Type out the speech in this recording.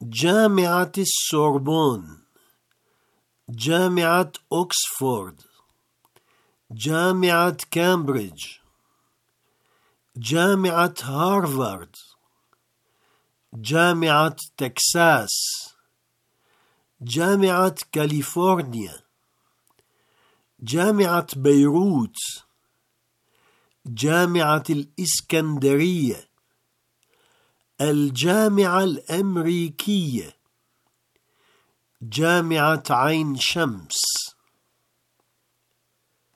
جامعة السوربون جامعة أوكسفورد جامعة كامبريدج جامعة هارفارد جامعة تكساس جامعة كاليفورنيا جامعة بيروت جامعة الإسكندرية الجامعة الأمريكية جامعة عين شمس